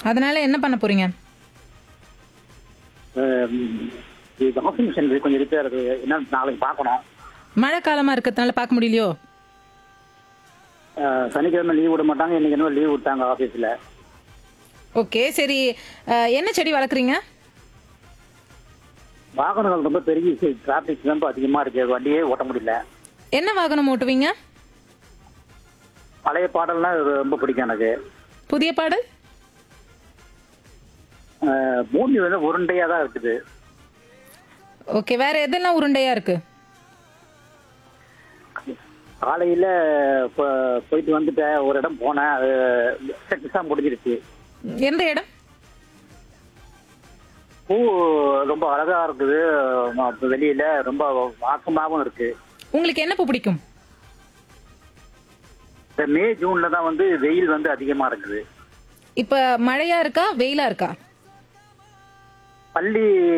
அதனால என்ன பண்ண போறீங்க வாஷிங் மிஷின் கொஞ்சம் ரிப்பேர் இருக்கு என்னன்னு நாளைக்கு பார்க்கணும் மழை காலமா இருக்கிறதுனால பார்க்க முடியலையோ அஹ், சனிக்கிழமை லீவ் விட மாட்டாங்க இன்னைக்கு என்ன லீவ் விட்டாங்க ஆஃபீஸில் ஓகே சரி அஹ், என்ன செடி வளர்க்குறீங்க வாகனங்கள் ரொம்ப பெருகி டிராபிக் ரொம்ப அதிகமாக இருக்கு வண்டியே ஓட்ட முடியல என்ன வாகனம் ஓட்டுவீங்க பழைய பாடல்லாம் ரொம்ப பிடிக்கும் எனக்கு புதிய பாடல் அஹ், பூமி வந்து உருண்டையாக தான் இருக்குது ஓகே வேற எதெல்லாம் உருண்டையா இருக்கு காலையில் போயிட்டு வந்துட்டேன் ஒரு இடம் போனேன் அது சக்ஸஸாக முடிஞ்சிருச்சு எந்த இடம் பூ ரொம்ப அழகா இருக்குது ம- வெளியில ரொம்ப வாசமாகவும் இருக்கு உங்களுக்கு என்ன பூ பிடிக்கும் இந்த மே ஜூன்ல தான் வந்து வெயில் வந்து அதிகமா இருக்குது இப்ப மழையா இருக்கா வெயிலா இருக்கா பள்ளி